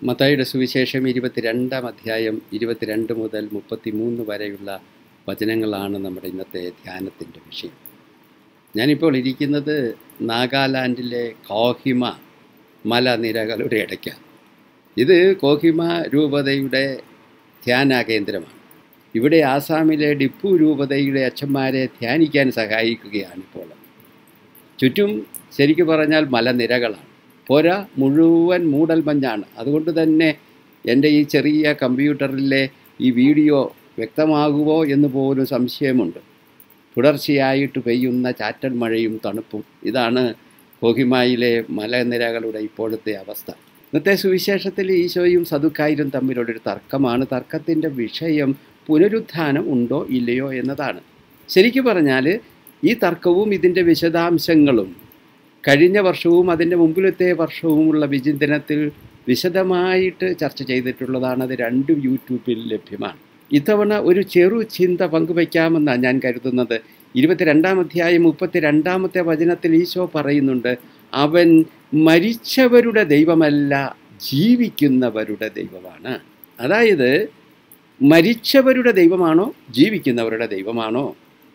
മത്തായിയുടെ സുവിശേഷം ഇരുപത്തിരണ്ടാം അധ്യായം ഇരുപത്തിരണ്ട് മുതൽ മുപ്പത്തിമൂന്ന് വരെയുള്ള വചനങ്ങളാണ് നമ്മുടെ ഇന്നത്തെ ധ്യാനത്തിൻ്റെ വിഷയം ഞാനിപ്പോൾ ഇരിക്കുന്നത് നാഗാലാൻഡിലെ കോഹിമ മലനിരകളുടെ ഇടയ്ക്കാണ് ഇത് കോഹിമ രൂപതയുടെ ധ്യാന കേന്ദ്രമാണ് ഇവിടെ ആസാമിലെ ഡിപ്പു രൂപതയുടെ അച്ഛന്മാരെ ധ്യാനിക്കാൻ സഹായിക്കുകയാണ് ഇപ്പോൾ ചുറ്റും ശരിക്കു പറഞ്ഞാൽ മലനിരകളാണ് പോരാ മുഴുവൻ മൂടൽമഞ്ഞാണ് അതുകൊണ്ട് തന്നെ എൻ്റെ ഈ ചെറിയ കമ്പ്യൂട്ടറിലെ ഈ വീഡിയോ വ്യക്തമാകുമോ എന്ന് പോലും സംശയമുണ്ട് തുടർച്ചയായിട്ട് പെയ്യുന്ന ചാറ്റൽ മഴയും തണുപ്പും ഇതാണ് കോഹിമായിലെ മലനിരകളുടെ ഇപ്പോഴത്തെ അവസ്ഥ ഇന്നത്തെ സുവിശേഷത്തിൽ ഈശോയും സതുക്കായരും തമ്മിലുള്ളൊരു തർക്കമാണ് തർക്കത്തിൻ്റെ വിഷയം പുനരുത്ഥാനം ഉണ്ടോ ഇല്ലയോ എന്നതാണ് ശരിക്കു പറഞ്ഞാൽ ഈ തർക്കവും ഇതിൻ്റെ വിശദാംശങ്ങളും കഴിഞ്ഞ വർഷവും അതിൻ്റെ മുമ്പിലത്തെ വർഷവുമുള്ള വിചിന്തനത്തിൽ വിശദമായിട്ട് ചർച്ച ചെയ്തിട്ടുള്ളതാണ് അത് രണ്ടും യൂട്യൂബിൽ ലഭ്യമാണ് ഇത്തവണ ഒരു ചെറു ചിന്ത പങ്കുവയ്ക്കാമെന്നാണ് ഞാൻ കരുതുന്നത് ഇരുപത്തിരണ്ടാം അധ്യായം മുപ്പത്തിരണ്ടാമത്തെ വചനത്തിൽ ഈശോ പറയുന്നുണ്ട് അവൻ മരിച്ചവരുടെ ദൈവമല്ല ജീവിക്കുന്നവരുടെ ദൈവമാണ് അതായത് മരിച്ചവരുടെ ദൈവമാണോ ജീവിക്കുന്നവരുടെ ദൈവമാണോ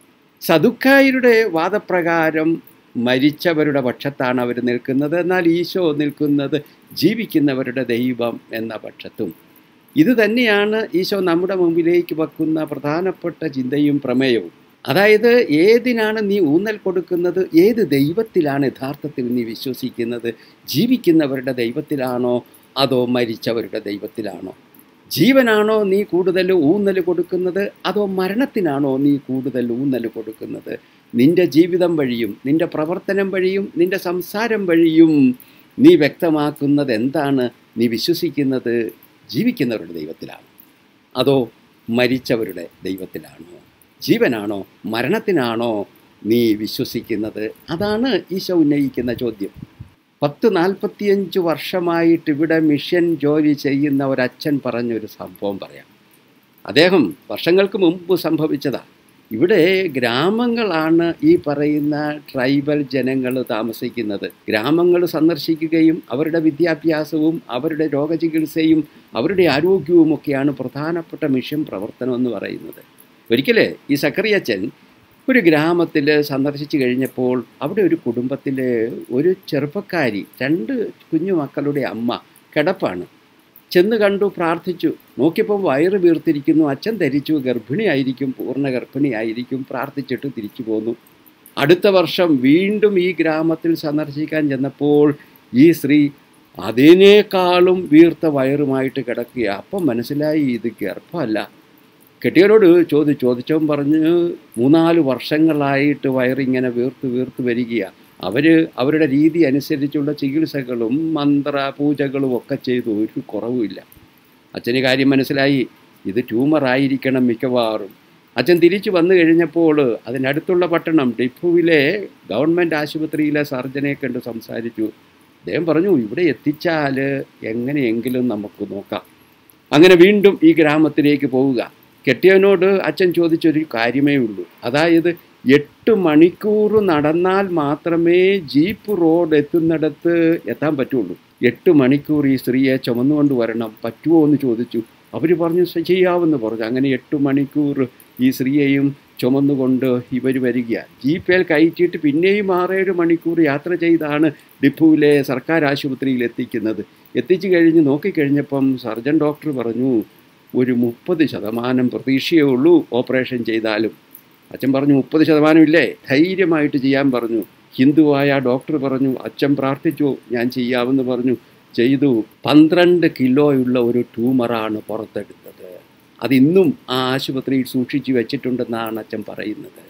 സതുക്കായരുടെ വാദപ്രകാരം മരിച്ചവരുടെ പക്ഷത്താണ് അവർ നിൽക്കുന്നത് എന്നാൽ ഈശോ നിൽക്കുന്നത് ജീവിക്കുന്നവരുടെ ദൈവം എന്ന പക്ഷത്തും ഇത് തന്നെയാണ് ഈശോ നമ്മുടെ മുമ്പിലേക്ക് വെക്കുന്ന പ്രധാനപ്പെട്ട ചിന്തയും പ്രമേയവും അതായത് ഏതിനാണ് നീ ഊന്നൽ കൊടുക്കുന്നത് ഏത് ദൈവത്തിലാണ് യഥാർത്ഥത്തിൽ നീ വിശ്വസിക്കുന്നത് ജീവിക്കുന്നവരുടെ ദൈവത്തിലാണോ അതോ മരിച്ചവരുടെ ദൈവത്തിലാണോ ജീവനാണോ നീ കൂടുതൽ ഊന്നൽ കൊടുക്കുന്നത് അതോ മരണത്തിനാണോ നീ കൂടുതൽ ഊന്നൽ കൊടുക്കുന്നത് നിന്റെ ജീവിതം വഴിയും നിന്റെ പ്രവർത്തനം വഴിയും നിന്റെ സംസാരം വഴിയും നീ വ്യക്തമാക്കുന്നത് എന്താണ് നീ വിശ്വസിക്കുന്നത് ജീവിക്കുന്നവരുടെ ദൈവത്തിലാണ് അതോ മരിച്ചവരുടെ ദൈവത്തിലാണോ ജീവനാണോ മരണത്തിനാണോ നീ വിശ്വസിക്കുന്നത് അതാണ് ഈശോ ഉന്നയിക്കുന്ന ചോദ്യം പത്ത് നാൽപ്പത്തിയഞ്ച് വർഷമായിട്ട് ഇവിടെ മിഷൻ ജോലി ചെയ്യുന്ന ഒരച്ഛൻ പറഞ്ഞൊരു സംഭവം പറയാം അദ്ദേഹം വർഷങ്ങൾക്ക് മുമ്പ് സംഭവിച്ചതാണ് ഇവിടെ ഗ്രാമങ്ങളാണ് ഈ പറയുന്ന ട്രൈബൽ ജനങ്ങൾ താമസിക്കുന്നത് ഗ്രാമങ്ങൾ സന്ദർശിക്കുകയും അവരുടെ വിദ്യാഭ്യാസവും അവരുടെ രോഗചികിത്സയും അവരുടെ ആരോഗ്യവും ഒക്കെയാണ് പ്രധാനപ്പെട്ട മിഷൻ പ്രവർത്തനം എന്ന് പറയുന്നത് ഒരിക്കലേ ഈ സക്കറിയച്ചൻ ഒരു ഗ്രാമത്തിൽ സന്ദർശിച്ചു കഴിഞ്ഞപ്പോൾ അവിടെ ഒരു കുടുംബത്തിൽ ഒരു ചെറുപ്പക്കാരി രണ്ട് കുഞ്ഞു മക്കളുടെ അമ്മ കിടപ്പാണ് ചെന്ന് കണ്ടു പ്രാർത്ഥിച്ചു നോക്കിയപ്പോൾ വയറ് വീർത്തിരിക്കുന്നു അച്ഛൻ ധരിച്ചു ഗർഭിണിയായിരിക്കും പൂർണ്ണ ഗർഭിണിയായിരിക്കും പ്രാർത്ഥിച്ചിട്ട് തിരിച്ചു പോന്നു അടുത്ത വർഷം വീണ്ടും ഈ ഗ്രാമത്തിൽ സന്ദർശിക്കാൻ ചെന്നപ്പോൾ ഈ സ്ത്രീ അതിനേക്കാളും വീർത്ത വയറുമായിട്ട് കിടക്കുക അപ്പം മനസ്സിലായി ഇത് ഗർഭമല്ല കെട്ടിയവരോട് ചോദിച്ചു ചോദിച്ചവൻ പറഞ്ഞ് മൂന്നാല് വർഷങ്ങളായിട്ട് വയറിങ്ങനെ വീർത്ത് വീർത്ത് വരികയാണ് അവർ അവരുടെ രീതി അനുസരിച്ചുള്ള ചികിത്സകളും മന്ത്ര പൂജകളും ഒക്കെ ചെയ്തു ഒരു കുറവുമില്ല അച്ഛന് കാര്യം മനസ്സിലായി ഇത് ട്യൂമറായിരിക്കണം മിക്കവാറും അച്ഛൻ തിരിച്ചു വന്നു കഴിഞ്ഞപ്പോൾ അതിനടുത്തുള്ള പട്ടണം ഡിപ്പുവിലെ ഗവൺമെൻറ് ആശുപത്രിയിലെ സർജനെ കണ്ട് സംസാരിച്ചു അദ്ദേഹം പറഞ്ഞു ഇവിടെ എത്തിച്ചാൽ എങ്ങനെയെങ്കിലും നമുക്ക് നോക്കാം അങ്ങനെ വീണ്ടും ഈ ഗ്രാമത്തിലേക്ക് പോവുക കെട്ടിയവനോട് അച്ഛൻ ചോദിച്ചൊരു കാര്യമേ ഉള്ളൂ അതായത് എട്ട് മണിക്കൂർ നടന്നാൽ മാത്രമേ ജീപ്പ് റോഡ് എത്തുന്നിടത്ത് എത്താൻ പറ്റുള്ളൂ എട്ട് മണിക്കൂർ ഈ സ്ത്രീയെ ചുമന്നുകൊണ്ട് വരണം പറ്റുമോ എന്ന് ചോദിച്ചു അവർ പറഞ്ഞു ചെയ്യാമെന്ന് പറഞ്ഞു അങ്ങനെ എട്ട് മണിക്കൂർ ഈ സ്ത്രീയെയും ചുമന്നുകൊണ്ട് ഇവർ വരിക ജീപ്പേൽ കയറ്റിയിട്ട് പിന്നെയും ആറേഴ് മണിക്കൂർ യാത്ര ചെയ്താണ് ഡിപ്പുവിലെ സർക്കാർ ആശുപത്രിയിൽ എത്തിക്കുന്നത് എത്തിച്ചു കഴിഞ്ഞ് നോക്കിക്കഴിഞ്ഞപ്പം സർജൻ ഡോക്ടർ പറഞ്ഞു ഒരു മുപ്പത് ശതമാനം പ്രതീക്ഷയേ ഉള്ളൂ ഓപ്പറേഷൻ ചെയ്താലും അച്ഛൻ പറഞ്ഞു മുപ്പത് ശതമാനം ഇല്ലേ ധൈര്യമായിട്ട് ചെയ്യാൻ പറഞ്ഞു ഹിന്ദുവായ ഡോക്ടർ പറഞ്ഞു അച്ഛൻ പ്രാർത്ഥിച്ചു ഞാൻ ചെയ്യാമെന്ന് പറഞ്ഞു ചെയ്തു പന്ത്രണ്ട് കിലോയുള്ള ഒരു ട്യൂമറാണ് പുറത്തെടുത്തത് അതിന്നും ആ ആശുപത്രിയിൽ സൂക്ഷിച്ചു വെച്ചിട്ടുണ്ടെന്നാണ് അച്ഛൻ പറയുന്നത്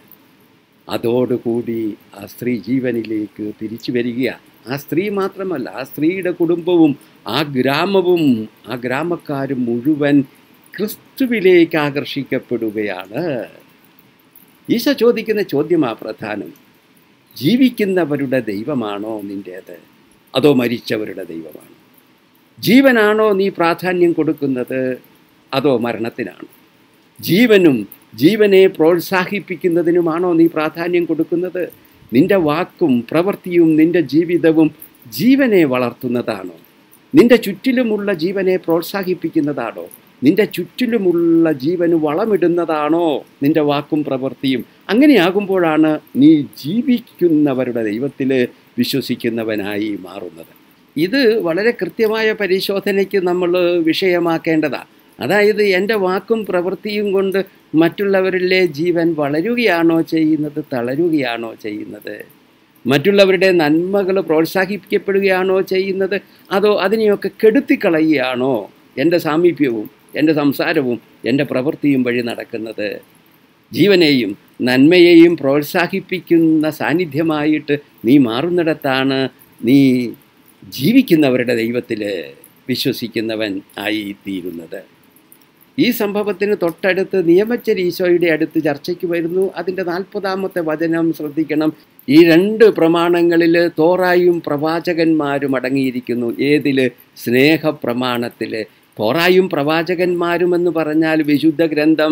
അതോടുകൂടി ആ സ്ത്രീ ജീവനിലേക്ക് തിരിച്ചു വരികയാണ് ആ സ്ത്രീ മാത്രമല്ല ആ സ്ത്രീയുടെ കുടുംബവും ആ ഗ്രാമവും ആ ഗ്രാമക്കാരും മുഴുവൻ ക്രിസ്തുവിലേക്ക് ആകർഷിക്കപ്പെടുകയാണ് ഈശോ ചോദിക്കുന്ന ചോദ്യമാ പ്രധാനം ജീവിക്കുന്നവരുടെ ദൈവമാണോ നിൻ്റേത് അതോ മരിച്ചവരുടെ ദൈവമാണോ ജീവനാണോ നീ പ്രാധാന്യം കൊടുക്കുന്നത് അതോ മരണത്തിനാണോ ജീവനും ജീവനെ പ്രോത്സാഹിപ്പിക്കുന്നതിനുമാണോ നീ പ്രാധാന്യം കൊടുക്കുന്നത് നിന്റെ വാക്കും പ്രവൃത്തിയും നിന്റെ ജീവിതവും ജീവനെ വളർത്തുന്നതാണോ നിന്റെ ചുറ്റിലുമുള്ള ജീവനെ പ്രോത്സാഹിപ്പിക്കുന്നതാണോ നിന്റെ ചുറ്റിലുമുള്ള ജീവന് വളമിടുന്നതാണോ നിന്റെ വാക്കും പ്രവൃത്തിയും അങ്ങനെയാകുമ്പോഴാണ് നീ ജീവിക്കുന്നവരുടെ ദൈവത്തിൽ വിശ്വസിക്കുന്നവനായി മാറുന്നത് ഇത് വളരെ കൃത്യമായ പരിശോധനയ്ക്ക് നമ്മൾ വിഷയമാക്കേണ്ടതാണ് അതായത് എൻ്റെ വാക്കും പ്രവൃത്തിയും കൊണ്ട് മറ്റുള്ളവരിലെ ജീവൻ വളരുകയാണോ ചെയ്യുന്നത് തളരുകയാണോ ചെയ്യുന്നത് മറ്റുള്ളവരുടെ നന്മകൾ പ്രോത്സാഹിപ്പിക്കപ്പെടുകയാണോ ചെയ്യുന്നത് അതോ അതിനെയൊക്കെ കെടുത്തിക്കളയുകയാണോ എൻ്റെ സാമീപ്യവും എൻ്റെ സംസാരവും എൻ്റെ പ്രവൃത്തിയും വഴി നടക്കുന്നത് ജീവനെയും നന്മയെയും പ്രോത്സാഹിപ്പിക്കുന്ന സാന്നിധ്യമായിട്ട് നീ മാറുന്നിടത്താണ് നീ ജീവിക്കുന്നവരുടെ ദൈവത്തിൽ വിശ്വസിക്കുന്നവൻ ആയി തീരുന്നത് ഈ സംഭവത്തിന് തൊട്ടടുത്ത് നിയമച്ചരി ഈശോയുടെ അടുത്ത് ചർച്ചയ്ക്ക് വരുന്നു അതിൻ്റെ നാൽപ്പതാമത്തെ വചനം ശ്രദ്ധിക്കണം ഈ രണ്ട് പ്രമാണങ്ങളിൽ തോറായും പ്രവാചകന്മാരും അടങ്ങിയിരിക്കുന്നു ഏതിൽ സ്നേഹപ്രമാണത്തിൽ തോറായും പ്രവാചകന്മാരും എന്ന് പറഞ്ഞാൽ വിശുദ്ധ ഗ്രന്ഥം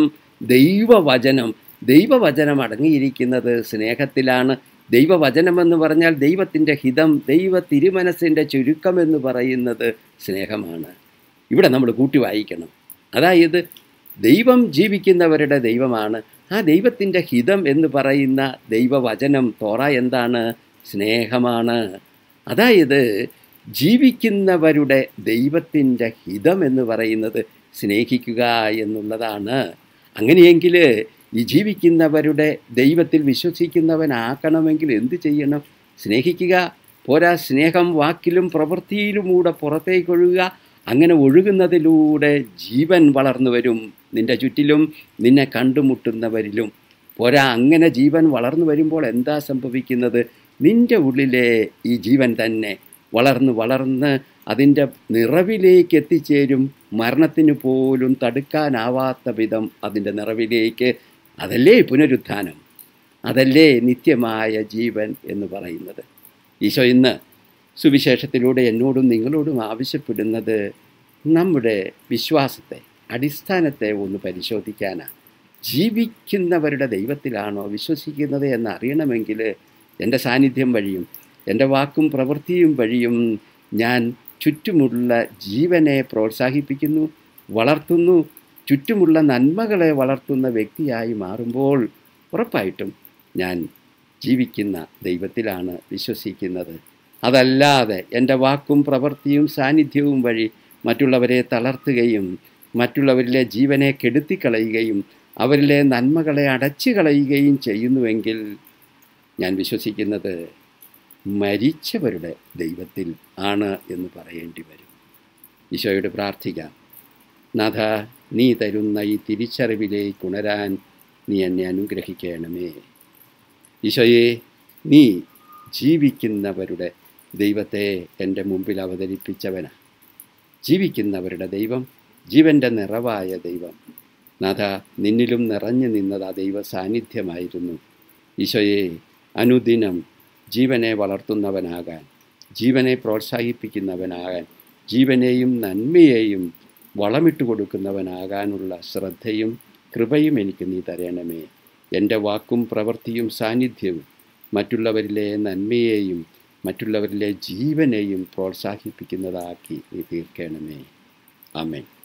ദൈവവചനം ദൈവവചനം അടങ്ങിയിരിക്കുന്നത് സ്നേഹത്തിലാണ് ദൈവവചനമെന്ന് പറഞ്ഞാൽ ദൈവത്തിൻ്റെ ഹിതം ദൈവ തിരുമനസ്സിൻ്റെ ചുരുക്കമെന്ന് പറയുന്നത് സ്നേഹമാണ് ഇവിടെ നമ്മൾ കൂട്ടി വായിക്കണം അതായത് ദൈവം ജീവിക്കുന്നവരുടെ ദൈവമാണ് ആ ദൈവത്തിൻ്റെ ഹിതം എന്ന് പറയുന്ന ദൈവവചനം തോറ എന്താണ് സ്നേഹമാണ് അതായത് ജീവിക്കുന്നവരുടെ ദൈവത്തിൻ്റെ ഹിതം എന്ന് പറയുന്നത് സ്നേഹിക്കുക എന്നുള്ളതാണ് അങ്ങനെയെങ്കിൽ ഈ ജീവിക്കുന്നവരുടെ ദൈവത്തിൽ വിശ്വസിക്കുന്നവനാക്കണമെങ്കിൽ എന്ത് ചെയ്യണം സ്നേഹിക്കുക പോരാ സ്നേഹം വാക്കിലും പ്രവൃത്തിയിലുമൂടെ പുറത്തേക്കൊഴുകുക അങ്ങനെ ഒഴുകുന്നതിലൂടെ ജീവൻ വളർന്നു വരും നിന്റെ ചുറ്റിലും നിന്നെ കണ്ടുമുട്ടുന്നവരിലും പോരാ അങ്ങനെ ജീവൻ വളർന്നു വരുമ്പോൾ എന്താ സംഭവിക്കുന്നത് നിന്റെ ഉള്ളിലെ ഈ ജീവൻ തന്നെ വളർന്ന് വളർന്ന് അതിൻ്റെ നിറവിലേക്ക് എത്തിച്ചേരും മരണത്തിന് പോലും തടുക്കാനാവാത്ത വിധം അതിൻ്റെ നിറവിലേക്ക് അതല്ലേ പുനരുത്ഥാനം അതല്ലേ നിത്യമായ ജീവൻ എന്ന് പറയുന്നത് ഈശോ ഇന്ന് സുവിശേഷത്തിലൂടെ എന്നോടും നിങ്ങളോടും ആവശ്യപ്പെടുന്നത് നമ്മുടെ വിശ്വാസത്തെ അടിസ്ഥാനത്തെ ഒന്ന് പരിശോധിക്കാനാണ് ജീവിക്കുന്നവരുടെ ദൈവത്തിലാണോ വിശ്വസിക്കുന്നത് എന്ന് അറിയണമെങ്കിൽ എൻ്റെ സാന്നിധ്യം വഴിയും എൻ്റെ വാക്കും പ്രവൃത്തിയും വഴിയും ഞാൻ ചുറ്റുമുള്ള ജീവനെ പ്രോത്സാഹിപ്പിക്കുന്നു വളർത്തുന്നു ചുറ്റുമുള്ള നന്മകളെ വളർത്തുന്ന വ്യക്തിയായി മാറുമ്പോൾ ഉറപ്പായിട്ടും ഞാൻ ജീവിക്കുന്ന ദൈവത്തിലാണ് വിശ്വസിക്കുന്നത് അതല്ലാതെ എൻ്റെ വാക്കും പ്രവൃത്തിയും സാന്നിധ്യവും വഴി മറ്റുള്ളവരെ തളർത്തുകയും മറ്റുള്ളവരിലെ ജീവനെ കെടുത്തിക്കളയുകയും അവരിലെ നന്മകളെ അടച്ചു കളയുകയും ചെയ്യുന്നുവെങ്കിൽ ഞാൻ വിശ്വസിക്കുന്നത് മരിച്ചവരുടെ ദൈവത്തിൽ ആണ് എന്ന് പറയേണ്ടി വരും ഈശോയോട് പ്രാർത്ഥിക്കാം നാഥ നീ തരുന്ന ഈ തിരിച്ചറിവിലേക്ക് ഉണരാൻ നീ എന്നെ അനുഗ്രഹിക്കണമേ ഈശോയെ നീ ജീവിക്കുന്നവരുടെ ദൈവത്തെ എൻ്റെ മുമ്പിൽ അവതരിപ്പിച്ചവനാണ് ജീവിക്കുന്നവരുടെ ദൈവം ജീവൻ്റെ നിറവായ ദൈവം നാഥ നിന്നിലും നിറഞ്ഞു നിന്നത് ആ ദൈവ സാന്നിധ്യമായിരുന്നു ഈശോയെ അനുദിനം ജീവനെ വളർത്തുന്നവനാകാൻ ജീവനെ പ്രോത്സാഹിപ്പിക്കുന്നവനാകാൻ ജീവനെയും നന്മയെയും വളമിട്ട് കൊടുക്കുന്നവനാകാനുള്ള ശ്രദ്ധയും കൃപയും എനിക്ക് നീ തരണമേ എൻ്റെ വാക്കും പ്രവൃത്തിയും സാന്നിധ്യവും മറ്റുള്ളവരിലെ നന്മയെയും മറ്റുള്ളവരിലെ ജീവനെയും പ്രോത്സാഹിപ്പിക്കുന്നതാക്കി നീ തീർക്കണമേ ആമേൻ